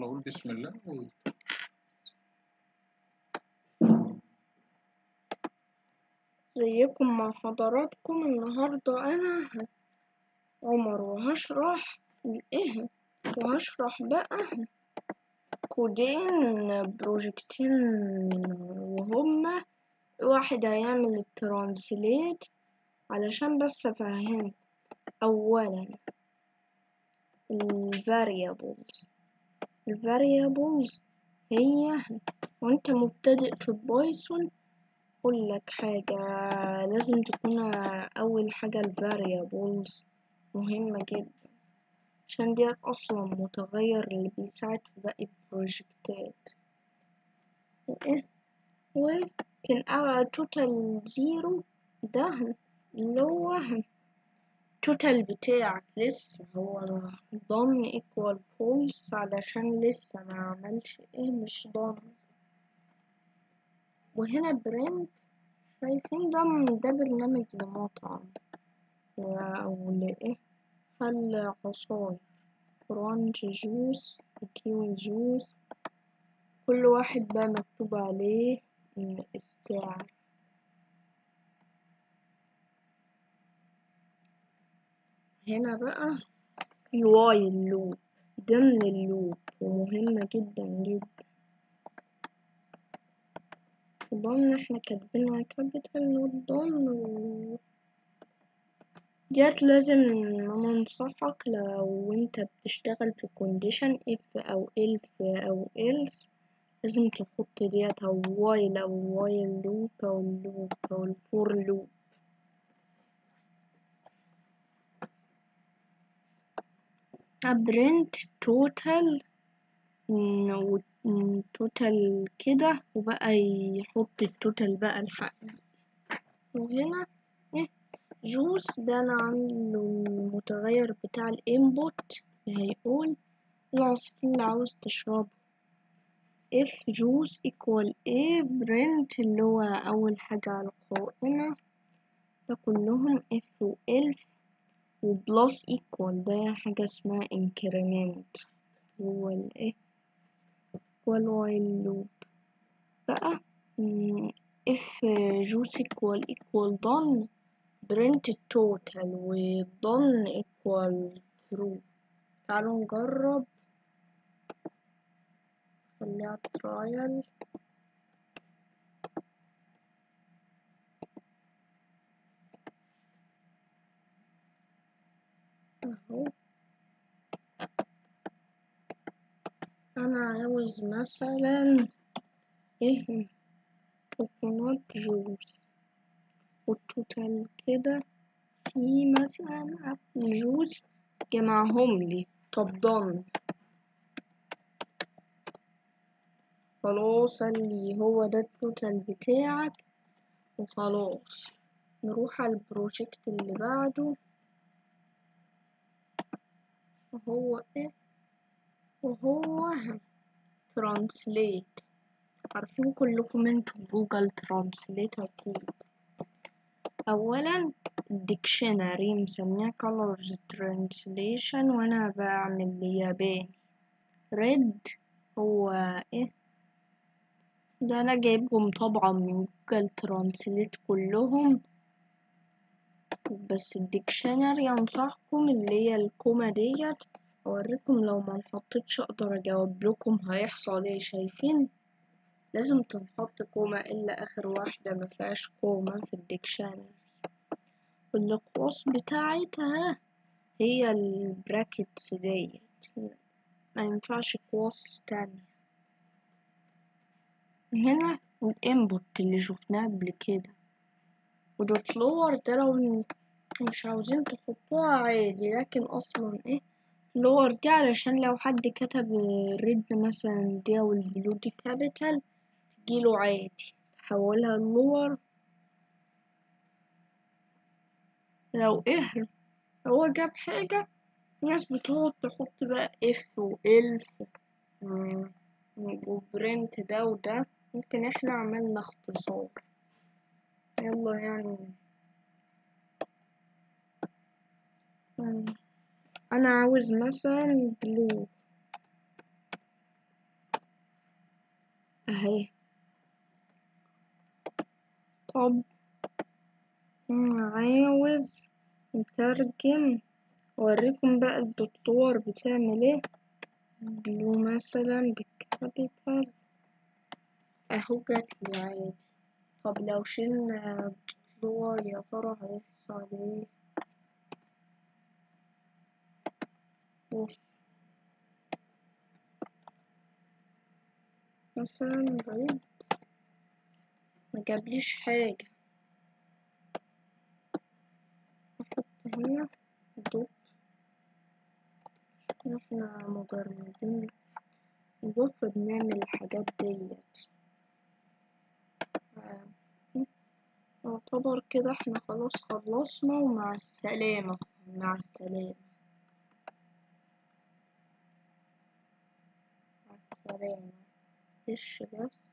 يلا قول بسم الله و... ازيكم مع حضراتكم النهاردة أنا عمر وهشرح ايه وهشرح بقى كودين بروجكتين وهما واحد هيعمل الترانسليت علشان بس أفهمكم أولا ال variables ال variables هي وانت مبتدئ في بايثون أقول لك حاجة لازم تكون أول حاجة ال variables مهمة جدا عشان ديت أصلا متغير اللي بيساعد في باقي البروجكتات وإيه وكان توتال زيرو ده اللي هو التوتال بتاعك لسه هو ضمن equal false علشان لسه ما عملش ايه مش ضمن وهنا برنت شايفين ده ده برنامج لمطعم أو لإيه حل عصاير فرانج جوس وكيوي جوس كل واحد بقى مكتوب عليه السعر هنا بقى الوايل لوب ضمن اللوب ومهمة جدا جدا الضمن احنا كاتبينها كابيتال والضمن و... ديت لازم ننصحك لو انت بتشتغل في كونديشن if او if او else لازم تحط ديت او while او while loop او اللوب او الفور لوب برنت توتال توتال كده وبقى يحط التوتال بقى الحق وهنا ايه جوس ده انا عامله المتغير بتاع الانبوت هيقول العصير اللي عاوز تشربه if جوس equal a برنت اللي هو اول حاجة على القائمة ده كلهم if و elf وبلس equal ده حاجة اسمها increment هو الايه هو الوايل لوب بقى if جوس equal equal done برنت التوتال و done equal true تعالوا نجرب خليها trial اهو انا عاوز مثلا ايه كوكونات جوس والتوتال كده سي مثلا ابل جوس جمعهم لي طب ضن خلاص اللي هو ده التوتال بتاعك وخلاص نروح على البروجكت اللي بعده وهو ايه وهو ترانسليت عارفين كلكم انتوا جوجل ترانسليت اكيد اولا الديكشنري مسميها colors translation وانا بعمل الياباني ريد هو ايه ده انا جايبهم طبعا من جوجل ترانسليت كلهم بس الديكشنري انصحكم اللي هي الكومة ديت اوريكم لو ما نحطتش اقدر اجاوب لكم هيحصل ايه شايفين لازم تنحط كومة الا اخر واحدة ما فيهاش كومة في الديكشنري والاقواس بتاعتها هي البراكتس ديت ما ينفعش قواس تانية هنا الانبوت اللي شفناه قبل كده ودوت لور ده لو مش عاوزين تحطوها عادي لكن اصلا ايه لور دي علشان لو حد كتب الريد مثلا دي او البلو دي كابيتال تجيله عادي تحولها لور لو ايه هو جاب حاجة ناس بتقعد تحط بقى اف والف وبرنت ده وده ممكن احنا عملنا اختصار يلا يعني انا عاوز مثلا بلو اهي طب عاوز نترجم اوريكم بقى الدكتور بتعمل ايه بلو مثلا بالكابيتال اهو جاتلي عادي طب لو شلنا الدكتور يا ترى هيحصل ايه بص مثلا بريد ما جابليش حاجة احط هنا دوت عشان احنا مبرمجين البوف بنعمل الحاجات ديت يعتبر كده احنا خلاص خلصنا ومع السلامة مع السلامة مع السلامة معلش بس